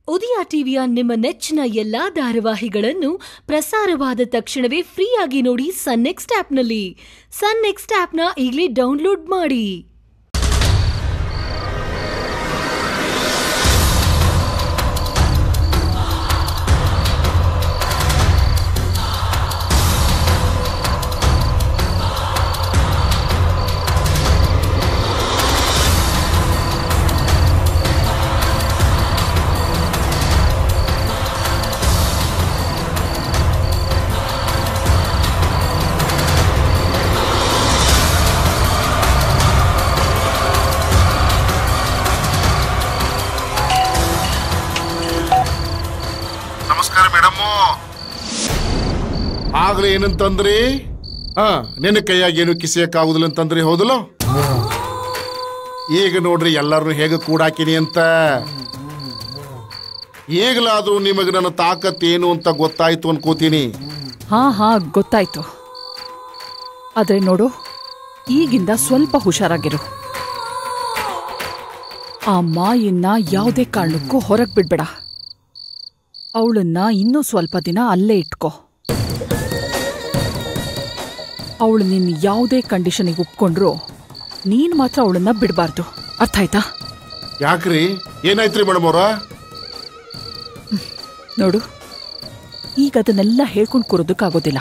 ಉದಯ ಟಿವಿಯ ನಿಮ್ಮ ನೆಚ್ಚಿನ ಎಲ್ಲಾ ಧಾರಾವಾಹಿಗಳನ್ನು ಪ್ರಸಾರವಾದ ತಕ್ಷಣವೇ ಫ್ರೀಯಾಗಿ ನೋಡಿ ಸನ್ ನೆಕ್ಸ್ಟ್ ಆಪ್ನಲ್ಲಿ ಸನ್ ನೆಕ್ಸ್ಟ್ ಆಪ್ನ ಈಗಲೇ ಡೌನ್ಲೋಡ್ ಮಾಡಿ ನಮಸ್ಕಾರ ಮೇಡಮ್ಮು ಆಗ್ಲೇ ಏನಂತಂದ್ರಿ ಹಾ ನಿನ್ನ ಕೈಯಾಗ ಏನು ಕಿಸಿಯಕ್ಕಾಗುದಿಲ್ಲ ಅಂತಂದ್ರಿ ಹೌದಲ್ಲ ಈಗ ನೋಡ್ರಿ ಎಲ್ಲರೂ ಹೇಗೆ ಕೂಡಾಕಿನಿ ಅಂತ ಈಗಲಾದ್ರೂ ನಿಮಗೆ ನನ್ನ ತಾಕತ್ ಏನು ಅಂತ ಗೊತ್ತಾಯ್ತು ಅನ್ಕೋತೀನಿ ಹಾ ಹಾ ಗೊತ್ತಾಯ್ತು ಆದ್ರೆ ನೋಡು ಈಗಿಂದ ಸ್ವಲ್ಪ ಹುಷಾರಾಗಿರು ಆ ಮಾಯನ್ನ ಯಾವುದೇ ಕಾರಣಕ್ಕೂ ಹೊರಗ್ ಬಿಡ್ಬೇಡ ಅವಳನ್ನ ಇನ್ನೂ ಸ್ವಲ್ಪ ದಿನ ಅಲ್ಲೇ ಇಟ್ಕೋ ಅವಳು ನಿನ್ನ ಯಾವುದೇ ಕಂಡೀಷನಿಗೆ ಒಪ್ಕೊಂಡ್ರು ನೀನ್ ಮಾತ್ರ ಅವಳನ್ನ ಬಿಡಬಾರ್ದು ಅರ್ಥ ಆಯ್ತಾ ಯಾಕ್ರಿ ಏನಾಯ್ತ್ರಿ ಮೇಡಮ್ ಅವ್ರ ನೋಡು ಈಗ ಅದನ್ನೆಲ್ಲ ಹೇಳ್ಕೊಂಡು ಕೂರೋದಕ್ಕಾಗೋದಿಲ್ಲ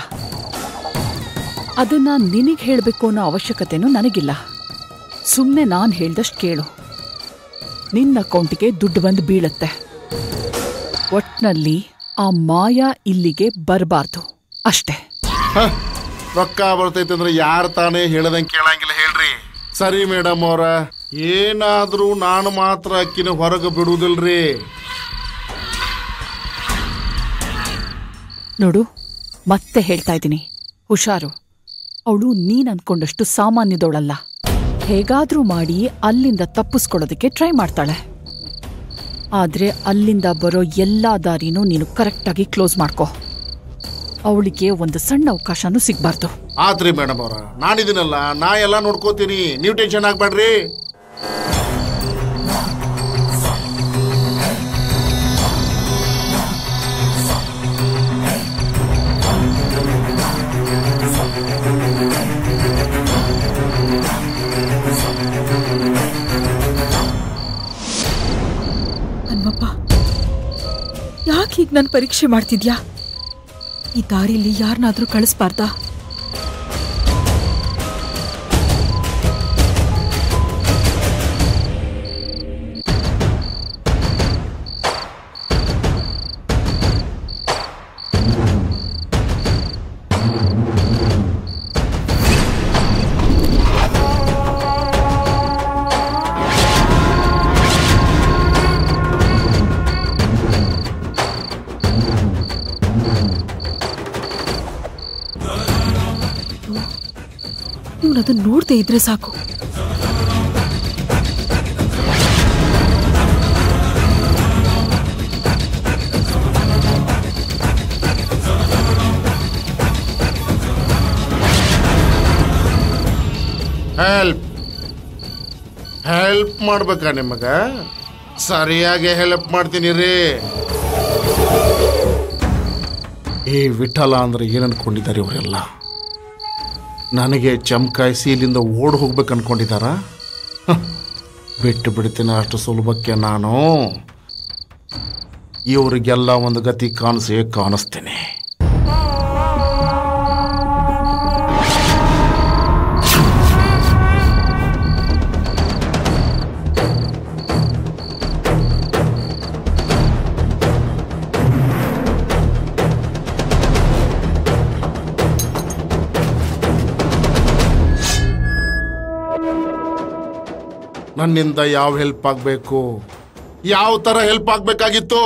ಅದನ್ನ ನಿನಗೆ ಹೇಳಬೇಕು ಅನ್ನೋ ಅವಶ್ಯಕತೆನೂ ನನಗಿಲ್ಲ ಸುಮ್ಮನೆ ನಾನು ಹೇಳ್ದಷ್ಟು ಕೇಳು ನಿನ್ನ ಅಕೌಂಟಿಗೆ ದುಡ್ಡು ಬಂದು ಬೀಳತ್ತೆ ಒಟ್ನಲ್ಲಿ ಆ ಮಾಯಾ ಇಲ್ಲಿಗೆ ಬರಬಾರ್ದು ಅಷ್ಟೇ ಹ, ರೊಕ್ಕ ಬರ್ತೈತೆ ಅಂದ್ರೆ ಯಾರು ತಾನೇ ಹೇಳದಂಗೆ ಕೇಳಂಗಿಲ್ಲ ಹೇಳ್ರಿ ಸರಿ ಮೇಡಮ್ ಅವ್ರ ಏನಾದ್ರೂ ನಾನು ಮಾತ್ರ ಅಕ್ಕಿನ ಹೊರಗೆ ಬಿಡುವುದಿಲ್ರಿ ನೋಡು ಮತ್ತೆ ಹೇಳ್ತಾ ಇದ್ದೀನಿ ಹುಷಾರು ಅವಳು ನೀನ್ ಅನ್ಕೊಂಡಷ್ಟು ಸಾಮಾನ್ಯದವಳಲ್ಲ ಹೇಗಾದ್ರೂ ಮಾಡಿ ಅಲ್ಲಿಂದ ತಪ್ಪಿಸ್ಕೊಳ್ಳೋದಕ್ಕೆ ಟ್ರೈ ಮಾಡ್ತಾಳೆ ಆದ್ರೆ ಅಲ್ಲಿಂದ ಬರೋ ಎಲ್ಲಾ ದಾರಿನೂ ನೀನು ಕರೆಕ್ಟಾಗಿ ಕ್ಲೋಸ್ ಮಾಡ್ಕೋ ಅವಳಿಗೆ ಒಂದು ಸಣ್ಣ ಅವಕಾಶನೂ ಸಿಗ್ಬಾರ್ದು ಆತ್ರಿ ಮೇಡಮ್ ಅವ್ರ ನಾನಿದ್ದೀನಲ್ಲ ನಾ ಎಲ್ಲ ನೋಡ್ಕೋತೀನಿ ನೀವು ಟೆನ್ಷನ್ ಆಗ್ಬೇಡ್ರಿ ಹನ್ಮಪ್ಪ ಯಾಕೆ ಹೀಗೆ ನಾನು ಪರೀಕ್ಷೆ ಮಾಡ್ತಿದ್ಯಾ ಈ ದಾರಿಲಿ ಯಾರನ್ನಾದ್ರೂ ಕಳಿಸ್ಬಾರ್ದಾ ಇವನು ಅದನ್ನ ನೋಡ್ದೇ ಇದ್ರೆ ಸಾಕು ಹೆಲ್ಪ್ ಹೆಲ್ಪ್ ಮಾಡ್ಬೇಕಾ ನಿಮಗ ಸರಿಯಾಗಿ ಹೆಲ್ಪ್ ಮಾಡ್ತೀನಿ ರೀ ಏ ವಿಠಲ ಅಂದ್ರೆ ಏನ್ ಅನ್ಕೊಂಡಿದ್ದಾರೆ ಇವರೆಲ್ಲ ನನಗೆ ಚಮಕಾಯಿಸಿ ಇಲ್ಲಿಂದ ಓಡ್ ಹೋಗ್ಬೇಕು ಅನ್ಕೊಂಡಿದ್ದಾರ ಹ, ಬಿಟ್ಟು ಬಿಡ್ತೀನಿ ಅಷ್ಟು ಸುಲಭಕ್ಕೆ ನಾನು ಇವರಿಗೆಲ್ಲ ಒಂದು ಗತಿ ಕಾಣಿಸೇ ಕಾಣಿಸ್ತೇನೆ ನನ್ನಿಂದ ಯಾವ ಹೆಲ್ಪ್ ಆಗಬೇಕು ಯಾವ ತರ ಹೆಲ್ಪ್ ಆಗ್ಬೇಕಾಗಿತ್ತು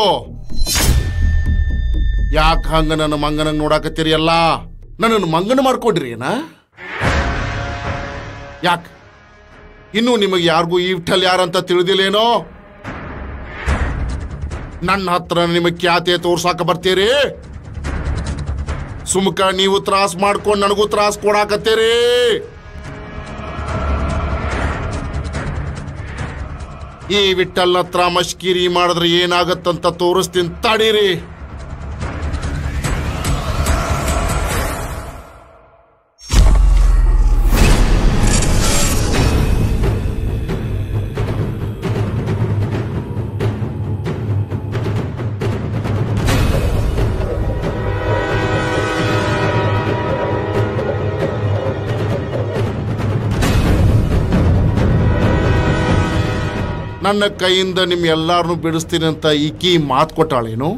ಯಾಕೆ ಹಂಗ ನನ್ನ ಮಂಗನ ನೋಡಾಕತ್ತೀರಿ ಎಲ್ಲ ನನ್ನನ್ನು ಮಂಗನ ಮಾಡ್ಕೊಡ್ರಿ ಏನ ಯಾಕೆ ಇನ್ನು ನಿಮಗೆ ಯಾರಿಗೂ ಈ ವಿಠಲ್ ಯಾರಂತ ತಿಳಿದಿಲ್ಲೇನೋ ನನ್ನ ಹತ್ರ ನಿಮಗೆ ಖ್ಯಾತೆ ತೋರ್ಸಾಕ ಬರ್ತೀರಿ ಸುಮ್ಕ ನೀವು ತ್ರಾಸ್ ಮಾಡ್ಕೊಂಡು ನನಗೂ ತ್ರಾಸ್ ಕೊಡಾಕತ್ತೀರಿ ಈ ವಿಠಲ್ನ ಹತ್ರ ಮಶ್ಕಿರಿ ಮಾಡಿದ್ರೆ ಏನಾಗತ್ತಂತ ತೋರಿಸ್ತೀನಿ ತಡೀರಿ ನನ್ನ ಕೈಯಿಂದ ನಿಮ್ ಎಲ್ಲಾರನ್ನೂ ಬಿಡಿಸ್ತೀನಿ ಅಂತ ಈಕಿ ಮಾತು ಕೊಟ್ಟಾಳೇನು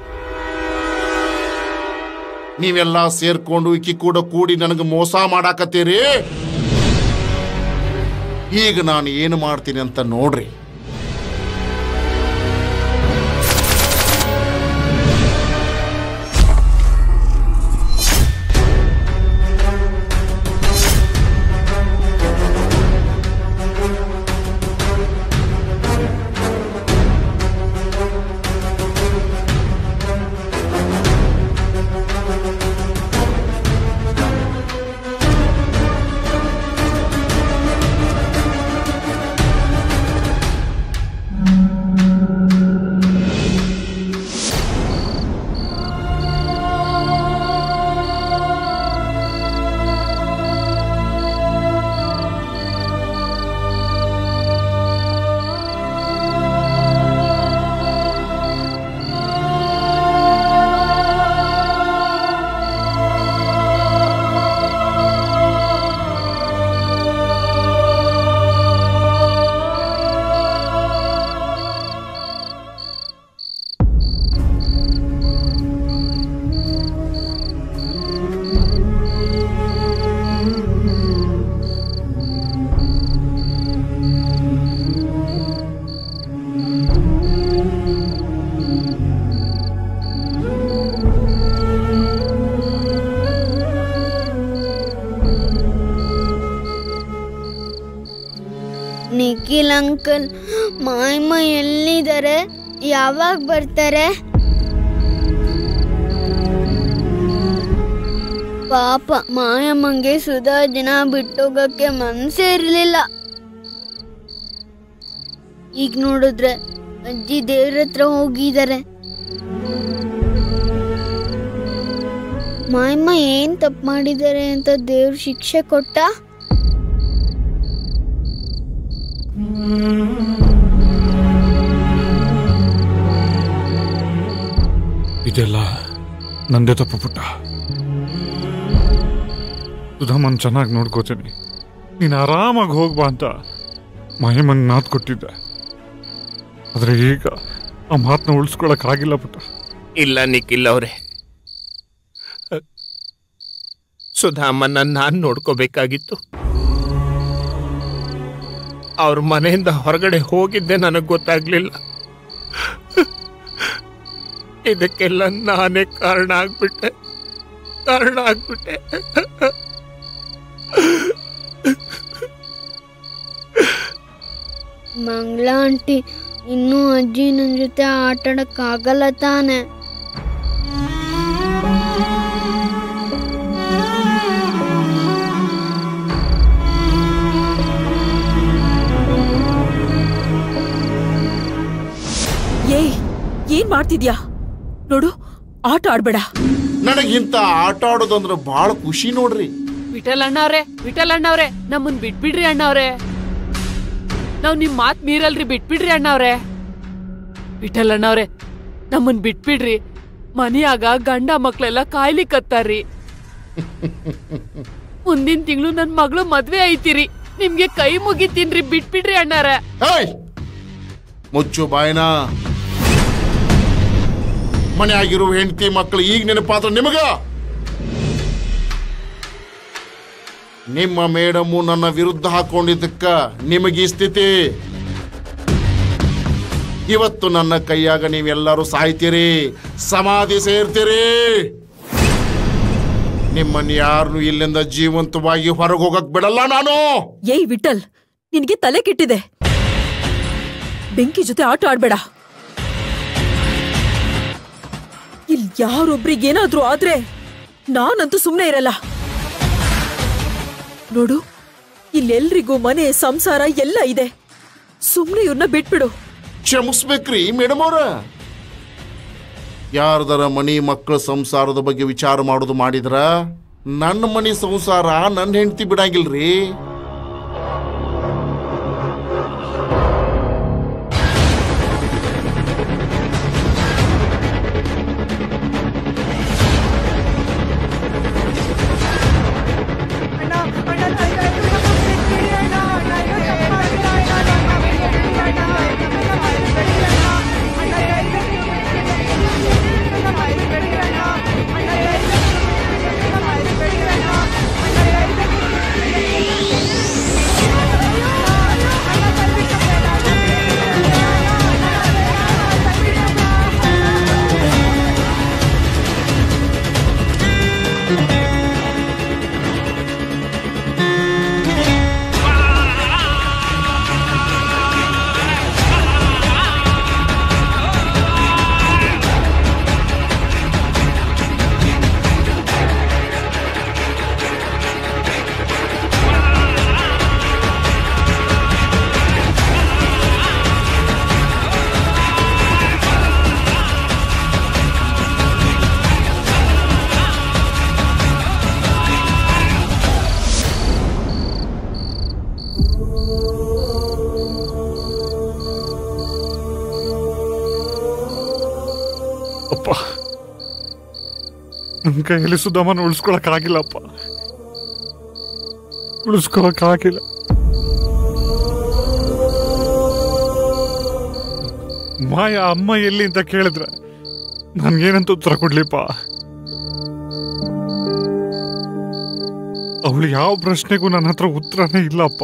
ನೀವೆಲ್ಲ ಸೇರ್ಕೊಂಡು ಈಕಿ ಕೂಡ ಕೂಡಿ ನನಗೆ ಮೋಸ ಮಾಡಾಕತ್ತೀರಿ ಈಗ ನಾನು ಏನು ಮಾಡ್ತೀನಿ ಅಂತ ನೋಡ್ರಿ ನಿಖಿಲ್ ಅಂಕಲ್ ಮಾಯಮ್ಮ ಎಲ್ಲಿದ್ದಾರೆ ಯಾವಾಗ ಬರ್ತಾರೆ ಪಾಪ ಮಾಯಮ್ಮಂಗೆ ಸುಧಾ ದಿನ ಬಿಟ್ಟೋಗಕ್ಕೆ ಮನ್ಸೇ ಇರಲಿಲ್ಲ ಈಗ ನೋಡಿದ್ರೆ ಅಜ್ಜಿ ದೇವ್ರ ಹತ್ರ ಹೋಗಿದ್ದಾರೆ ಮಾಯಮ್ಮ ಏನ್ ತಪ್ಪು ಮಾಡಿದ್ದಾರೆ ಅಂತ ದೇವ್ರ ಶಿಕ್ಷೆ ಕೊಟ್ಟ ಇದೆಲ್ಲ ನಂದೇ ತಪ್ಪು ಪುಟ್ಟ ಸುಧಾಮನ್ ಚೆನ್ನಾಗಿ ನೋಡ್ಕೋತೀನಿ ನೀನು ಆರಾಮಾಗಿ ಹೋಗ್ಬಾ ಅಂತ ಮಹಿಮಂಗ್ ಮಾತು ಕೊಟ್ಟಿದ್ದೆ ಆದರೆ ಈಗ ಆ ಮಾತನ್ನ ಉಳಿಸ್ಕೊಳಕ್ಕಾಗಿಲ್ಲ ಪುಟ್ಟ ಇಲ್ಲ ನಿಖಿಲ್ ಅವರೇ ಸುಧಾಮನ್ನ ನಾನು ನೋಡ್ಕೋಬೇಕಾಗಿತ್ತು ಅವ್ರ ಮನೆಯಿಂದ ಹೊರಗಡೆ ಹೋಗಿದ್ದೆ ನನಗೆ ಗೊತ್ತಾಗ್ಲಿಲ್ಲ ಇದಕ್ಕೆಲ್ಲ ನಾನೇ ಕಾರಣ ಆಗ್ಬಿಟ್ಟೆ ಕಾರಣ ಆಗ್ಬಿಟ್ಟೆ ಮಂಗಳ ಆಂಟಿ ಇನ್ನೂ ಅಜ್ಜಿ ನನ್ನ ಜೊತೆ ಆಟ ಆಗಲ್ಲ ತಾನೆ ಏಯ್ ಏನ್ ಮಾಡ್ತಿದ್ಯಾ ನೋಡು ಆಟ ಆಡ್ಬೇಡ ನನಗಿಂತ ಆಟ ಆಡೋದಂದ್ರೆ ಬಹಳ ಖುಷಿ ನೋಡ್ರಿ ವಿಠಲ್ ಅಣ್ಣವ್ರೆ ವಿಠಲ್ ಅಣ್ಣವ್ರೆ ನಮ್ಮನ್ ಬಿಟ್ಬಿಡ್ರಿ ಅಣ್ಣವ್ರೆ ನಾವ್ ನಿಮ್ ಮಾತ್ ಮೀರಲ್ರಿ ಬಿಟ್ಬಿಡ್ರಿ ಅಣ್ಣವ್ರೆ ವಿಠಲ್ ಅಣ್ಣವ್ರೆ ನಮ್ಮನ್ ಬಿಟ್ಬಿಡ್ರಿ ಮನಿಯಾಗ ಗಂಡ ಮಕ್ಳೆಲ್ಲ ಕಾಯ್ಲಿಕತ್ತಾರ್ರಿ ಮುಂದಿನ ತಿಂಗಳು ನನ್ ಮಗಳು ಮದ್ವೆ ಐತಿರಿ ನಿಮ್ಗೆ ಕೈ ಮುಗಿತೀನ್ರಿ ಬಿಟ್ಬಿಡ್ರಿ ಅಣ್ಣಾರ ಹೇಯ್ ಮುಚ್ಚು ಬಾಯ್ನ ಮನೆ ಆಗಿರೋ ಹೆಂಡತಿ ಮಕ್ಕಳು ಈಗ ನೆನಪಾತ್ರ ನಿಮಗ ನಿಮ್ಮ ಮೇಡಮು ನನ್ನ ವಿರುದ್ಧ ಹಾಕೊಂಡಿದ್ದಕ್ಕ ನಿಮಗೆ ಈ ಸ್ಥಿತಿ ಇವತ್ತು ನನ್ನ ಕೈಯಾಗ ನೀವೆಲ್ಲರೂ ಸಾಯ್ತೀರಿ ಸಮಾಧಿ ಸೇರ್ತೀರಿ ನಿಮ್ಮನ್ನ ಯಾರನ್ನು ಇಲ್ಲಿಂದ ಜೀವಂತವಾಗಿ ಹೊರಗೆ ಹೋಗಕ್ ಬಿಡಲ್ಲ ನಾನು ಏಯ್ ವಿಠಲ್ ನಿನ್ಗೆ ತಲೆ ಕೆಟ್ಟಿದೆ ಬೆಂಕಿ ಜೊತೆ ಆಟ ಆಡ್ಬೇಡ ಇಲ್ ಯಾರೊಬ್ರಿಗೇನಾದ್ರೂ ಆದ್ರೆ ನಾನಂತೂ ಸುಮ್ನೆ ಇರಲ್ಲ ನೋಡು ಇಲ್ಲೆಲ್ರಿಗೂ ಮನೆ ಸಂಸಾರ ಎಲ್ಲ ಇದೆ ಸುಮ್ನೆ ಇವ್ರನ್ನ ಬಿಟ್ಬಿಡು ಕ್ಷಮಿಸ್ಬೇಕ್ರಿ ಮೇಡಮ್ ಅವ್ರ ಯಾರ್ದರ ಮನಿ ಮಕ್ಕಳ ಸಂಸಾರದ ಬಗ್ಗೆ ವಿಚಾರ ಮಾಡೋದು ಮಾಡಿದ್ರ ನನ್ನ ಮನಿ ಸಂಸಾರ ನನ್ನ ಹೆಂಡತಿ ಬಿಡಂಗಿಲ್ರಿ ಅಪ್ಪ ನನ್ನ ಕೈಯಲ್ಲಿ ಸುಧಾಮನ ಉಳಿಸ್ಕೊಳಕ್ಕಾಗಿಲ್ಲಪ್ಪ ಉಳಿಸ್ಕೊಳಕ್ಕಾಗಿಲ್ಲ ಮಾಯ ಅಮ್ಮ ಎಲ್ಲಿ ಅಂತ ಕೇಳಿದ್ರೆ ನನ್ಗೇನಂತ ಉತ್ತರ ಕೊಡ್ಲಿಪ್ಪ ಅವಳು ಯಾವ ಪ್ರಶ್ನೆಗೂ ನನ್ನ ಹತ್ರ ಉತ್ತರನೇ ಇಲ್ಲಪ್ಪ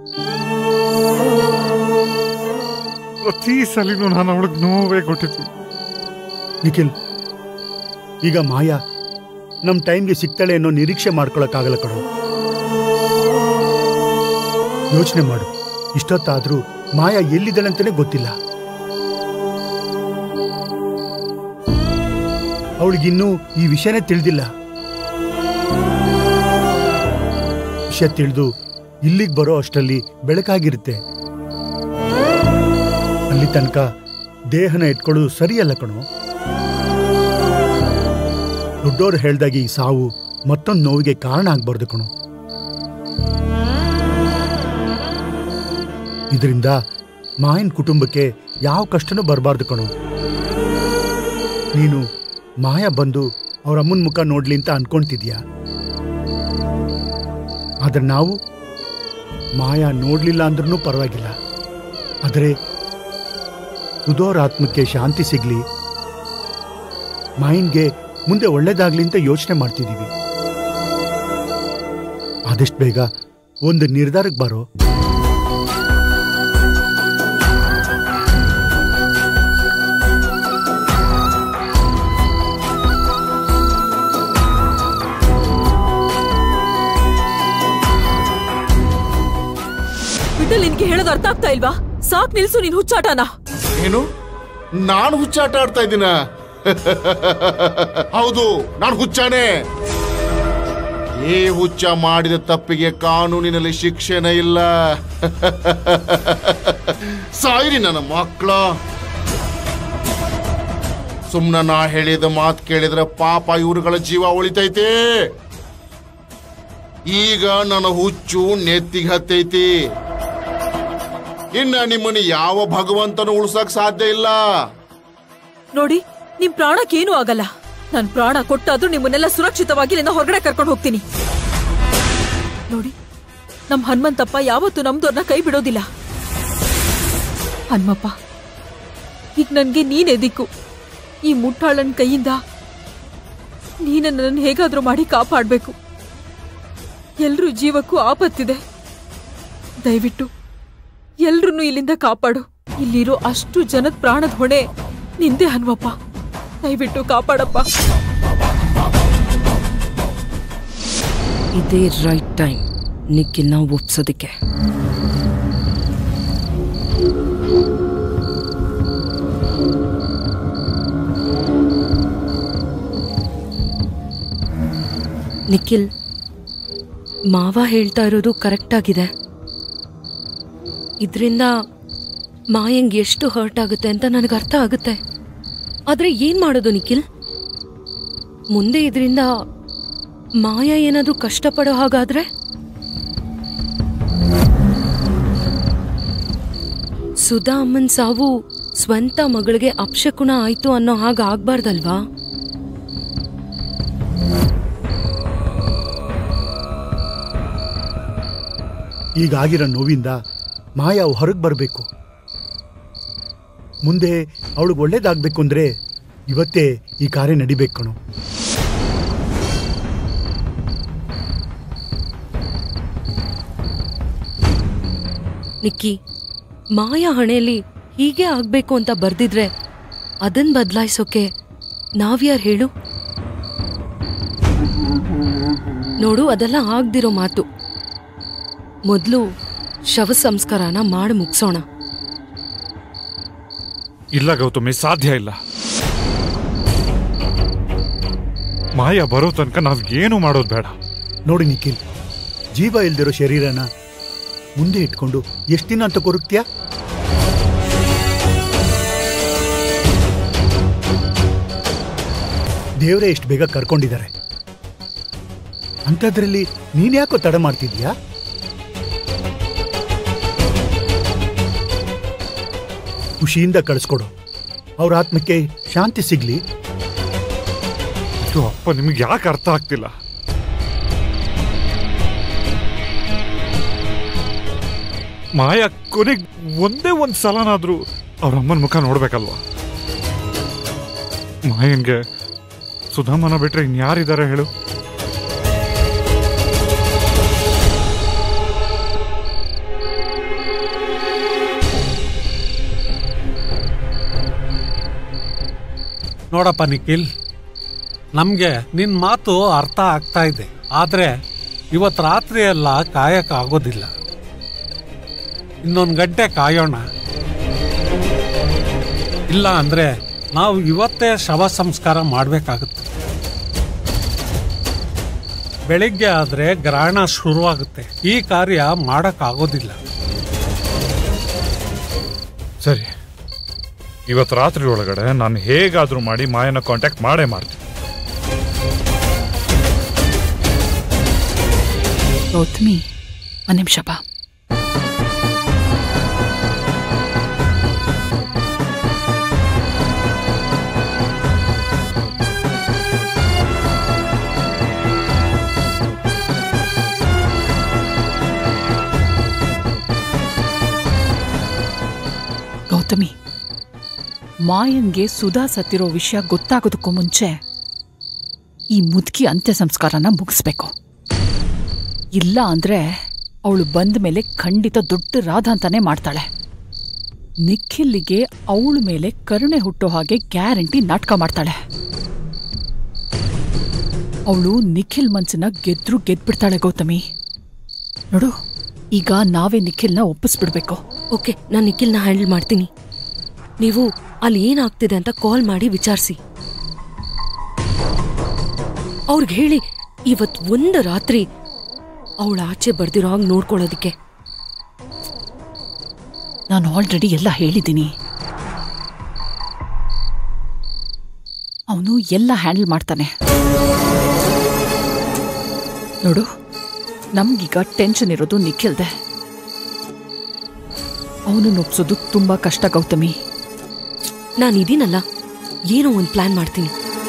ಪ್ರತಿ ಸಲಿನೂ ನಾನು ಅವಳಿಗೆ ನೋವೇ ಕೊಟ್ಟಿದ್ದೀನಿ ನಿಖಿಲ್ ಈಗ ಮಾಯಾ ನಮ್ಮ ಟೈಮ್ಗೆ ಸಿಗ್ತಾಳೆ ಅನ್ನೋ ನಿರೀಕ್ಷೆ ಮಾಡ್ಕೊಳಕ್ಕಾಗಲ್ಲ ಕಣೋ ಯೋಚನೆ ಮಾಡು ಇಷ್ಟೊತ್ತಾದ್ರೂ ಮಾಯಾ ಎಲ್ಲಿದ್ದಾಳೆ ಅಂತಾನೆ ಗೊತ್ತಿಲ್ಲ ಅವಳಿಗಿನ್ನೂ ಈ ವಿಷಯನೇ ತಿಳಿದಿಲ್ಲ ವಿಷಯ ತಿಳಿದು ಇಲ್ಲಿಗೆ ಬರೋ ಅಷ್ಟರಲ್ಲಿ ಬೆಳಕಾಗಿರುತ್ತೆ ಅಲ್ಲಿ ತನಕ ದೇಹನ ಇಟ್ಕೊಳ್ಳೋದು ಸರಿಯಲ್ಲ ಕಣೋ ದೊಡ್ಡೋರು ಹೇಳ್ದಾಗೆ ಈ ಸಾವು ಮತ್ತೊಂದು ನೋವಿಗೆ ಕಾರಣ ಆಗ್ಬಾರ್ದು ಕಣೋ ಇದರಿಂದ ಮಾಯನ್ ಕುಟುಂಬಕ್ಕೆ ಯಾವ ಕಷ್ಟನೂ ಬರಬಾರ್ದು ಕಣೋ ನೀನು ಮಾಯ ಬಂದು ಅವ್ರ ಅಮ್ಮನ ಮುಖ ನೋಡ್ಲಿ ಅಂತ ಅನ್ಕೊಂತಿದ್ಯಾ ಆದ್ರೆ ನಾವು ಮಾಯ ನೋಡ್ಲಿಲ್ಲ ಅಂದ್ರೂ ಪರವಾಗಿಲ್ಲ ಆದರೆ ಸುಧೋರ್ ಆತ್ಮಕ್ಕೆ ಶಾಂತಿ ಸಿಗ್ಲಿ ಮೈಂಡ್ಗೆ ಮುಂದೆ ಒಳ್ಳೇದಾಗ್ಲಿ ಅಂತ ಯೋಚನೆ ಮಾಡ್ತಿದ್ದೀವಿ ಆದಷ್ಟು ಬೇಗ ಒಂದು ನಿರ್ಧಾರಕ್ಕೆ ಬರೋ ವಿಠಲ್ ನಿನ್ಗೆ ಹೇಳೋದು ಅರ್ಥ ಆಗ್ತಾ ಇಲ್ವಾ ಸಾಕ್ ನಿಲ್ಸು ನಿನ್ ಹುಚ್ಚಾಟನ ಏನು ನಾನು ಹುಚ್ಚಾಟ ಆಡ್ತಾ ಇದ್ದೀನ ಹೌದು ನಾನು ಹುಚ್ಚಾನೆ ಈ ಹುಚ್ಚ ಮಾಡಿದ ತಪ್ಪಿಗೆ ಕಾನೂನಿನಲ್ಲಿ ಶಿಕ್ಷೆನೇ ಇಲ್ಲ ಸಾಯಿರಿ ನನ್ನ ಮಕ್ಕಳ ಸುಮ್ನ ನಾ ಹೇಳಿದ ಮಾತು ಕೇಳಿದ್ರೆ ಪಾಪ ಇವ್ರುಗಳ ಜೀವ ಉಳಿತೈತಿ ಈಗ ನನ್ನ ಹುಚ್ಚು ನೆತ್ತಿಗೆ ಹತ್ತೈತಿ ಇನ್ನ ನಿಮ್ಮನ್ನ ಯಾವ ಭಗವಂತನು ಉಳ್ಸಕ್ ಸಾಧ್ಯ ಇಲ್ಲ ನೋಡಿ ನಿಮ್ ಪ್ರಾಣಕ್ಕೇನೂ ಆಗಲ್ಲ ನನ್ ಪ್ರಾಣ ಕೊಟ್ಟಾದ್ರೂ ನಿಮ್ಮನ್ನೆಲ್ಲ ಸುರಕ್ಷಿತವಾಗಿ ಇಲ್ಲಿಂದ ಹೊರಗಡೆ ಕರ್ಕೊಂಡು ಹೋಗ್ತೀನಿ ನೋಡಿ ನಮ್ ಹನುಮಂತಪ್ಪ ಯಾವತ್ತೂ ನಮ್ದವ್ರನ್ನ ಕೈ ಬಿಡೋದಿಲ್ಲ ಹನುಮಪ್ಪ ಈಗ ನನ್ಗೆ ನೀನೇ ದಿಕ್ಕು ಈ ಮುಟ್ಟಾಳನ್ ಕೈಯಿಂದ ನೀನ ನನ್ನ ಹೇಗಾದ್ರೂ ಮಾಡಿ ಕಾಪಾಡ್ಬೇಕು ಎಲ್ರೂ ಜೀವಕ್ಕೂ ಆಪತ್ತಿದೆ ದಯವಿಟ್ಟು ಎಲ್ರನ್ನೂ ಇಲ್ಲಿಂದ ಕಾಪಾಡು ಇಲ್ಲಿರೋ ಅಷ್ಟು ಜನದ ಪ್ರಾಣದ ಹೊಣೆ ನಿಂದೆ ಹನುಮಪ್ಪ ದಯವಿಟ್ಟು ಕಾಪಾಡಪ್ಪ ಇದೇ ರೈಟ್ ಟೈಮ್ ನಿಖಿಲ್ನ ಒಪ್ಸೋದಕ್ಕೆ ನಿಖಿಲ್ ಮಾವ ಹೇಳ್ತಾ ಇರೋದು ಕರೆಕ್ಟ್ ಆಗಿದೆ ಇದರಿಂದ ಮಾಯಂಗ್ ಎಷ್ಟು ಹರ್ಟ್ ಆಗುತ್ತೆ ಅಂತ ನನಗೆ ಅರ್ಥ ಆಗುತ್ತೆ ಆದ್ರೆ ಏನ್ ಮಾಡೋದು ನಿಖಿಲ್ ಮುಂದೆ ಇದರಿಂದ ಮಾಯ ಏನಾದ್ರೂ ಕಷ್ಟಪಡೋ ಹಾಗಾದ್ರೆ ಸುಧಾ ಅಮ್ಮನ್ ಸಾವು ಸ್ವಂತ ಮಗಳಿಗೆ ಅಪಶಕುನ ಆಯ್ತು ಅನ್ನೋ ಹಾಗ ಆಗ್ಬಾರ್ದಲ್ವಾ ಈಗಾಗಿರೋ ನೋವಿಂದ ಮಾಯಾ ಹೊರಗೆ ಬರಬೇಕು ಮುಂದೆ ಅವಳಿಗೆ ಒಳ್ಳೇದಾಗಬೇಕು ಅಂದರೆ ಇವತ್ತೇ ಈ ಕಾರ್ಯ ನಡಿಬೇಕು ಕಣೋ ನಿಕ್ಕಿ ಮಾಯ ಹಣೆಯಲ್ಲಿ ಹೀಗೆ ಆಗ್ಬೇಕು ಅಂತ ಬರ್ದಿದ್ರೆ ಅದನ್ ಬದಲಾಯಿಸೋಕೆ ನಾವ್ಯಾರು ಹೇಳು ನೋಡು ಅದೆಲ್ಲ ಆಗ್ದಿರೋ ಮಾತು ಮೊದಲು ಶವ ಸಂಸ್ಕಾರನ ಮಾಡಿ ಮುಗಿಸೋಣ ಇಲ್ಲ ಗೌತಮಿ ಸಾಧ್ಯ ಇಲ್ಲ ಮಾಯ ಬರೋ ತನಕ ನಾವ್ ಏನು ಮಾಡೋದು ಬೇಡ ನೋಡಿ ನಿಖಿಲ್ ಜೀವ ಇಲ್ದಿರೋ ಶರೀರನ ಮುಂದೆ ಇಟ್ಕೊಂಡು ಎಷ್ಟು ದಿನ ಅಂತ ಕೊರಗ್ತೀಯಾ ದೇವರೇ ಎಷ್ಟು ಬೇಗ ಕರ್ಕೊಂಡಿದ್ದಾರೆ ಅಂಥದ್ರಲ್ಲಿ ನೀನ್ ಯಾಕೋ ತಡ ಮಾಡ್ತಿದ್ಯಾ ಖುಷಿಯಿಂದ ಕಳಿಸ್ಕೊಡು ಅವ್ರ ಆತ್ಮಕ್ಕೆ ಶಾಂತಿ ಸಿಗ್ಲಿ ಇದು ಅಪ್ಪ ನಿಮ್ಗೆ ಯಾಕೆ ಅರ್ಥ ಆಗ್ತಿಲ್ಲ ಮಾಯ ಕೊನೆಗ್ ಒಂದೇ ಒಂದ್ ಸಲನಾದ್ರೂ ಅವ್ರ ಅಮ್ಮನ ಮುಖ ನೋಡ್ಬೇಕಲ್ವಾ ಮಾಯನ್ಗೆ ಸುಧಾಮನ ಬಿಟ್ರೆ ಇನ್ಯಾರಿದ್ದಾರೆ ಹೇಳು ನೋಡಪ್ಪ ನಿಖಿಲ್ ನಮಗೆ ನಿನ್ನ ಮಾತು ಅರ್ಥ ಆಗ್ತಾ ಇದೆ ಆದರೆ ಇವತ್ತು ರಾತ್ರಿ ಎಲ್ಲ ಕಾಯಕ್ಕಾಗೋದಿಲ್ಲ ಇನ್ನೊಂದು ಗಂಟೆ ಕಾಯೋಣ ಇಲ್ಲ ಅಂದರೆ ನಾವು ಇವತ್ತೇ ಶವ ಸಂಸ್ಕಾರ ಮಾಡಬೇಕಾಗುತ್ತೆ ಬೆಳಿಗ್ಗೆ ಆದರೆ ಗ್ರಹಣ ಶುರುವಾಗುತ್ತೆ ಈ ಕಾರ್ಯ ಮಾಡೋಕ್ಕಾಗೋದಿಲ್ಲ ಸರಿ ಇವತ್ತು ರಾತ್ರಿ ಒಳಗಡೆ ನಾನು ಹೇಗಾದ್ರೂ ಮಾಡಿ ಮಾಯನ ಕಾಂಟ್ಯಾಕ್ಟ್ ಮಾಡೇ ಮಾಡ್ತೀನಿ ಗೌತಮಿ ಒಂದ್ ನಿಮಿಷ ಬಾ ಗೌತಮಿ ಮಾಯನ್ಗೆ ಸುಧಾ ಸತ್ತಿರೋ ವಿಷಯ ಗೊತ್ತಾಗೋದಕ್ಕೂ ಮುಂಚೆ ಈ ಮುದುಕಿ ಅಂತ್ಯ ಸಂಸ್ಕಾರನ ಮುಗಿಸ್ಬೇಕು ಇಲ್ಲ ಅಂದ್ರೆ ಅವಳು ಬಂದ ಮೇಲೆ ಖಂಡಿತ ದೊಡ್ಡ ರಾಧ ಅಂತಾನೆ ಮಾಡ್ತಾಳೆ ನಿಖಿಲ್ಗೆ ಅವಳ ಮೇಲೆ ಕರುಣೆ ಹುಟ್ಟೋ ಹಾಗೆ ಗ್ಯಾರಂಟಿ ನಾಟಕ ಮಾಡ್ತಾಳೆ ಅವಳು ನಿಖಿಲ್ ಮನ್ಸನ್ನ ಗೆದ್ರು ಗೆದ್ಬಿಡ್ತಾಳೆ ಗೌತಮಿ ನೋಡು ಈಗ ನಾವೇ ನಿಖಿಲ್ನ ಒಪ್ಪಿಸ್ಬಿಡ್ಬೇಕು ಓಕೆ ನಾನು ನಿಖಿಲ್ನ ಹ್ಯಾಂಡಲ್ ಮಾಡ್ತೀನಿ ನೀವು ಅಲ್ಲಿ ಏನಾಗ್ತಿದೆ ಅಂತ ಕಾಲ್ ಮಾಡಿ ವಿಚಾರಿಸಿ ಅವ್ರಿಗೆ ಹೇಳಿ ಇವತ್ ಒಂದು ರಾತ್ರಿ ಅವಳ ಆಚೆ ಬರ್ದಿರೋ ಹಾಗೆ ನೋಡ್ಕೊಳ್ಳೋದಿಕ್ಕೆ ನಾನು ಆಲ್ರೆಡಿ ಎಲ್ಲ ಹೇಳಿದ್ದೀನಿ ಅವನು ಎಲ್ಲ ಹ್ಯಾಂಡಲ್ ಮಾಡ್ತಾನೆ ನೋಡು ನಮ್ಗೀಗ ಟೆನ್ಷನ್ ಇರೋದು ನಿಖಿಲ್ದೆ ಅವನು ಒಪ್ಸೋದು ತುಂಬಾ ಕಷ್ಟ ಗೌತಮಿ ನಾನು ಇದೀನಲ್ಲ ಏನೋ ಒಂದು ಪ್ಲಾನ್ ಮಾಡ್ತೀನಿ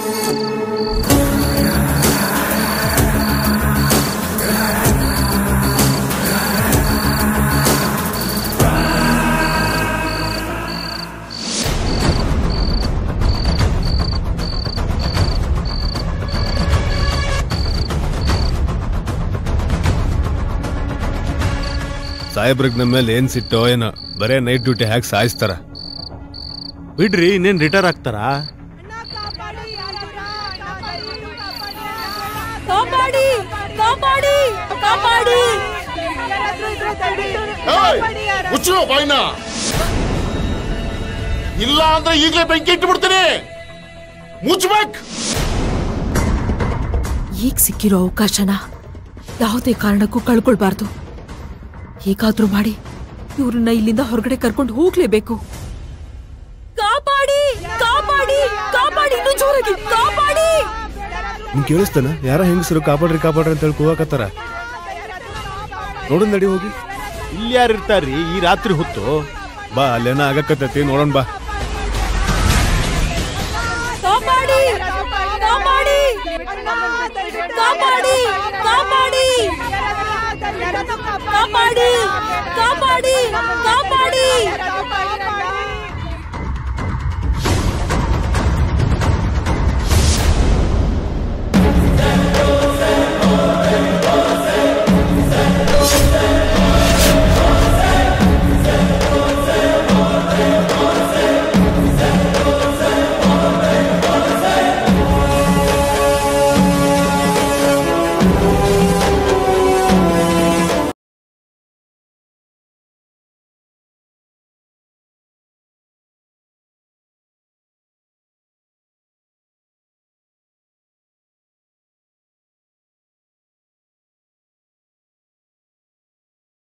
ಸಾಹೇಬ್ರಿಗೆ ನಮ್ಮ ಮೇಲೆ ಏನ್ ಸಿಟ್ಟೋ ಏನೋ ಬರೇ ನೈಟ್ ಡ್ಯೂಟಿ ಹಾಕಿ ಸಾಯಿಸ್ತಾರ ಬಿಡ್ರಿ ಇನ್ನೇನ್ ರಿಟೈರ್ ಆಗ್ತಾರಾ ಕಾಪಾಡಿ ಕಾಪಾಡಿ ಕಾಪಾಡಿ ಮುಚ್ಚು ಬಾಯ್ನ ಇಲ್ಲ ಅಂದ್ರೆ ಈಗಲೇ ಬೆಂಕಿ ಇಟ್ಬಿಡ್ತೀನಿ ಮುಚ್ಬೇಕು ಈಗ ಸಿಕ್ಕಿರೋ ಅವಕಾಶನ ಯಾವುದೇ ಕಾರಣಕ್ಕೂ ಕಳ್ಕೊಳ್ಬಾರ್ದು ಹೇಗಾದ್ರೂ ಮಾಡಿ ಇವ್ರನ್ನ ಇಲ್ಲಿಂದ ಹೊರಗಡೆ ಕರ್ಕೊಂಡು ಹೋಗ್ಲೇಬೇಕು ಕಾಪಾಡಿ ಕಾಪಾಡಿ ಕಾಪಾಡಿ ಇನ್ನೂ ಜೋರಾಗಿ ಕಾಪಾಡಿ ನಿನ್ ಕೇಳಿಸ್ತಾನ ಯಾರ ಹೆಂಗಸರು ಕಾಪಾಡ್ರಿ ಕಾಪಾಡ್ರಿ ಅಂತ ಹೇಳಿ ಕೂಗಾಕತ್ತಾರ ನೋಡೋಣ ನಡಿ ಹೋಗಿ ಇಲ್ಲಿ ಯಾರು ಇರ್ತಾರ್ರಿ ಈ ರಾತ್ರಿ ಹೊತ್ತು ಬಾ ಅಲ್ಲೇನ ಆಗಕತ್ತೈತಿ ನೋಡೋಣ ಬಾ ಕಾಪಾಡಿ ಕಾಪಾಡಿ ಕಾಪಾಡಿ ಕಾಪಾಡಿ ಕಾಪಾಡಿ ಕಾಪಾಡಿ ಕಾಪಾಡಿ